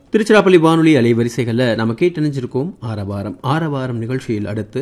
திருச்சிராப்பள்ளி வானொலி அலைவரிசைகளில் நம்ம கேட்டணிஞ்சிருக்கோம் ஆரவாரம் ஆரவாரம் நிகழ்ச்சியில் அடுத்து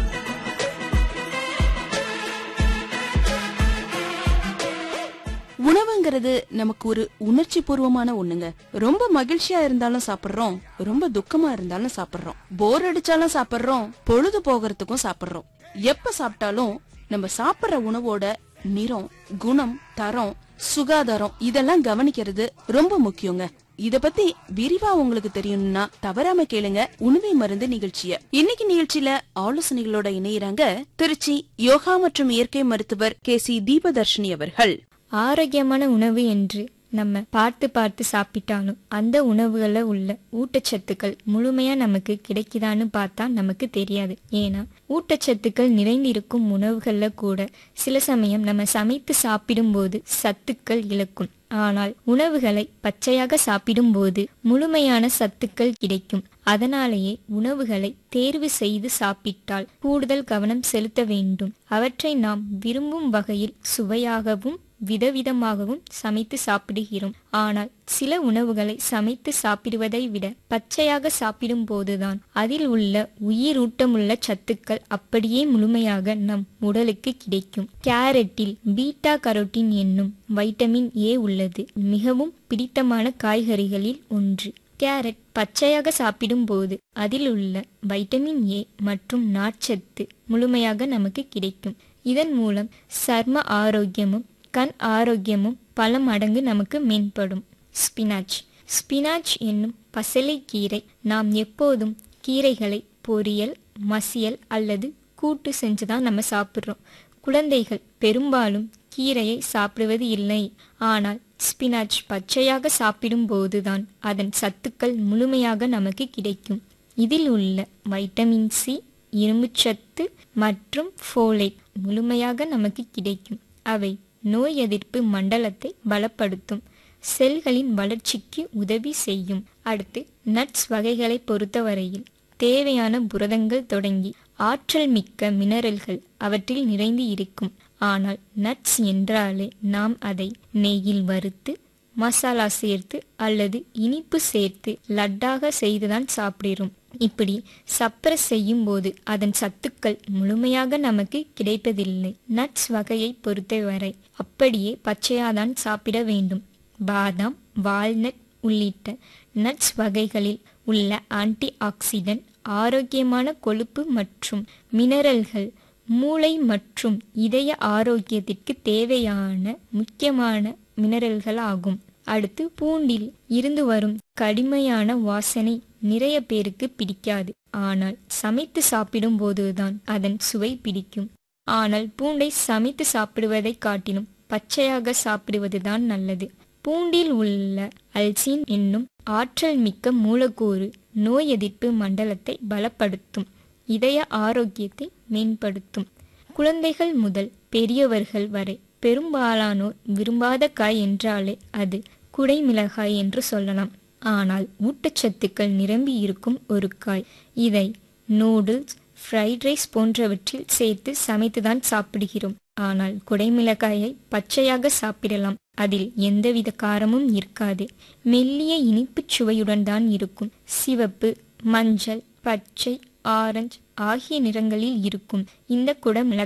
உணவுங்கிறது நமக்கு ஒரு உணர்ச்சி பூர்வமான ஒண்ணுங்க ரொம்ப மகிழ்ச்சியா இருந்தாலும் சாப்பிடுறோம் ரொம்ப துக்கமா இருந்தாலும் சாப்பிடுறோம் போர் அடிச்சாலும் சாப்பிடுறோம் பொழுது போகிறதுக்கும் சாப்பிடுறோம் எப்ப சாப்பிட்டாலும் நம்ம சாப்பிடுற உணவோட நிறம் குணம் தரம் சுகாதாரம் இதெல்லாம் கவனிக்கிறது ரொம்ப முக்கியங்க இத பத்தி விரிவா உங்களுக்கு தெரியணும்னா தவறாம கேளுங்க உணவை மருந்து நிகழ்ச்சிய இன்னைக்கு நிகழ்ச்சியில ஆலோசனைகளோட இணையறாங்க திருச்சி யோகா மற்றும் இயற்கை மருத்துவர் கே சி தீபதர்ஷினி அவர்கள் ஆரோக்கியமான உணவு என்று நம்ம பார்த்து பார்த்து சாப்பிட்டாலும் அந்த உணவுகளில் உள்ள ஊட்டச்சத்துக்கள் முழுமையா நமக்கு கிடைக்குதான்னு பார்த்தா நமக்கு தெரியாது ஏன்னா ஊட்டச்சத்துக்கள் நிறைந்திருக்கும் உணவுகள்ல கூட சில சமயம் நம்ம சமைத்து சாப்பிடும்போது சத்துக்கள் இழக்கும் ஆனால் உணவுகளை பச்சையாக சாப்பிடும்போது முழுமையான சத்துக்கள் கிடைக்கும் அதனாலேயே உணவுகளை தேர்வு செய்து சாப்பிட்டால் கூடுதல் கவனம் செலுத்த வேண்டும் அவற்றை நாம் விரும்பும் வகையில் சுவையாகவும் விதவிதமாகவும் சமைத்து சாப்பிடுகிறோம் ஆனால் சில உணவுகளை சமைத்து சாப்பிடுவதை விட பச்சையாக சாப்பிடும் போதுதான் அதில் உள்ள உயிரூட்டமுள்ள சத்துக்கள் அப்படியே முழுமையாக நம் உடலுக்கு கிடைக்கும் கேரட்டில் பீட்டா கரோட்டின் என்னும் வைட்டமின் ஏ உள்ளது மிகவும் பிடித்தமான காய்கறிகளில் ஒன்று கேரட் பச்சையாக சாப்பிடும்போது அதில் உள்ள வைட்டமின் ஏ மற்றும் நார்ச்சத்து முழுமையாக நமக்கு கிடைக்கும் இதன் மூலம் சர்ம ஆரோக்கியமும் கண் ஆரோக்கியமும் பல மடங்கு நமக்கு மேம்படும் ஸ்பினாச் ஸ்பினாச் என்னும் பசலைக்கீரை நாம் எப்போதும் கீரைகளை பொரியல் மசியல் அல்லது கூட்டு செஞ்சுதான் நம்ம சாப்பிட்றோம் குழந்தைகள் பெரும்பாலும் கீரையை சாப்பிடுவது இல்லை ஆனால் ஸ்பினாச் பச்சையாக சாப்பிடும்போதுதான் அதன் சத்துக்கள் முழுமையாக நமக்கு கிடைக்கும் இதில் உள்ள வைட்டமின் சி இரும்புச்சத்து மற்றும் ஃபோலேட் முழுமையாக நமக்கு கிடைக்கும் அவை நோய் எதிர்ப்பு மண்டலத்தை பலப்படுத்தும் செல்களின் வளர்ச்சிக்கு உதவி செய்யும் அடுத்து நட்ஸ் வகைகளை பொறுத்தவரையில் தேவையான புரதங்கள் தொடங்கி ஆற்றல் மிக்க மினரல்கள் அவற்றில் நிறைந்து இருக்கும் ஆனால் நட்ஸ் என்றாலே நாம் அதை நெய்யில் வறுத்து மசாலா சேர்த்து அல்லது இனிப்பு சேர்த்து லட்டாக செய்துதான் சாப்பிடுகிறோம் இப்படி சப்பர செய்யும் போது அதன் சத்துக்கள் முழுமையாக நமக்கு கிடைப்பதில்லை நட்ஸ் வகையை பொறுத்தவரை அப்படியே பச்சையாதான் சாப்பிட வேண்டும் பாதாம் வால்நட் உள்ளிட்ட நட்ஸ் வகைகளில் உள்ள ஆன்டி ஆக்சிடென்ட் ஆரோக்கியமான கொழுப்பு மற்றும் மினரல்கள் மூளை மற்றும் இதய ஆரோக்கியத்திற்கு தேவையான முக்கியமான மினரல்கள் ஆகும் அடுத்து பூண்டில் இருந்து வரும் கடுமையான வாசனை நிறைய பேருக்கு பிடிக்காது ஆனால் சமைத்து சாப்பிடும் போதுதான் அதன் சுவை பிடிக்கும் ஆனால் பூண்டை சமைத்து சாப்பிடுவதை காட்டிலும் பச்சையாக சாப்பிடுவதுதான் நல்லது பூண்டில் உள்ள அல்சின் என்னும் ஆற்றல் மிக்க மூலக்கூறு நோய் எதிர்ப்பு மண்டலத்தை பலப்படுத்தும் இதய ஆரோக்கியத்தை மேம்படுத்தும் குழந்தைகள் முதல் பெரியவர்கள் வரை பெரும்பாலானோர் விரும்பாத காய் என்றாலே அது குடைமிளகாய் என்று சொல்லலாம் ஆனால் ஊட்டச்சத்துக்கள் நிரம்பி இருக்கும் ஒரு காய் இதை நூடுல்ஸ் ஃப்ரைட் ரைஸ் போன்றவற்றில் சேர்த்து சமைத்துதான் சாப்பிடுகிறோம் ஆனால் குடைமிளகாயை பச்சையாக சாப்பிடலாம் அதில் எந்தவித காரமும் இருக்காது மெல்லிய இனிப்புச் சுவையுடன் தான் இருக்கும் சிவப்பு மஞ்சள் பச்சை ஆரஞ்சு ஆகிய நிறங்களில் இருக்கும் இந்த குடமிளகாய்